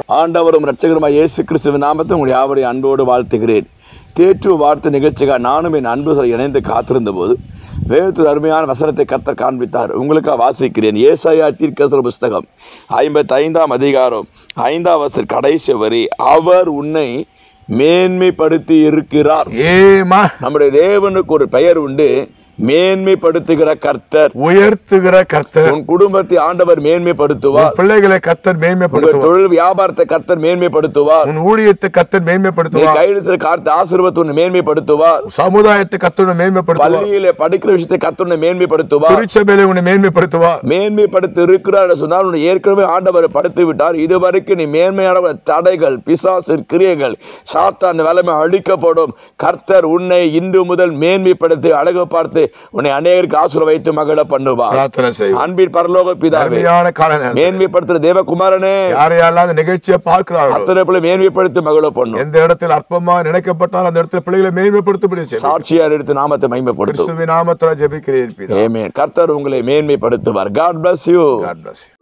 ஆண்டவரும் இரட்சகருமாய் இயேசு கிறிஸ்துவின் நாமத்தை உங்கள் யாவரையும் அன்போடு வாழ்த்துகிறேன் தேற்று வார்த்தை நிகழ்ச்சிக்காக நானும் என் அன்பு சொல்ல இணைந்து காத்திருந்த போது வேதத்தில் அருமையான வசனத்தை கர்த்தர் காண்பித்தார் உங்களுக்காக வாசிக்கிறேன் ஏசாயா தீர்க்கசர புஸ்தகம் ஐம்பத்தி ஐந்தாம் அதிகாரம் ஐந்தாம் வசல் கடைசி வரி அவர் உன்னை மேன்மைப்படுத்தி இருக்கிறார் ஏமா நம்முடைய தேவனுக்கு ஒரு பெயர் உண்டு மேன்மைப்படுத்துகிற கர்த்தர் உயர்த்துகிற கர்த்தர் உன் குடும்பத்தை ஆண்டவர் மேன்மைப்படுத்துவார் உன் பிள்ளைகளை கர்த்தர் உங்கள் மேன்மைப்படுத்துவார் தொழில் வியாபாரத்தை கர்த்தர் மேன்மைப்படுத்துவார் உன் ஊழியத்தை கர்த்தர் நீ மேன்மைப்படுத்துவார் கையில் சில கார்த்த ஆசீர்வாதத்தை உன்னை மேன்மைப்படுத்துவார் சமுதாயத்தை கர்த்தர் மேன்மைப்படுத்துவார் பள்ளியில படிக்கிற விஷயத்தை கர்த்தர் உன்னை மேன்மைப்படுத்துவார் திருச்சபையில உன்னை மேன்மைப்படுத்துவார் மேன்மைப்படுத்தி இருக்கிறார் என்று சொன்னால் உன்னை ஏற்கனவே ஆண்டவர் படுத்து விட்டார் இதுவரைக்கும் நீ மேன்மையான தடைகள் பிசாசின் கிரியைகள் சாத்தான் வல்லமை அழிக்கப்படும் கர்த்தர் உன்னை இன்று முதல் மேன்மைப்படுத்தி அழகு பார்த்து உன்னை அநேகருக்கு ஆசுர வைத்து மகள பண்ணுவார் பிரார்த்தனை செய்வோம் அன்பின் பரலோக பிதாவே அருமையான கால நேரம் மேன்மைப்படுத்துற தேவகுமாரனே யார் யாரெல்லாம் அந்த நிகழ்ச்சியை பார்க்கிறார்களோ அத்தனை பிள்ளை மேன்மைப்படுத்தி மகள பண்ணும் எந்த இடத்தில் அற்பமா நினைக்கப்பட்டால் அந்த இடத்துல பிள்ளைகளை மேன்மைப்படுத்தபடி செய்வோம் சாட்சியார் எடுத்து நாமத்தை மைமைப்படுத்தும் கிறிஸ்துவின் நாமத்தில் ஜெபிக்கிறேன் பிதா Amen. கர்த்தர் உங்களை மேன்மைப்படுத்துவார் God bless you God bless you.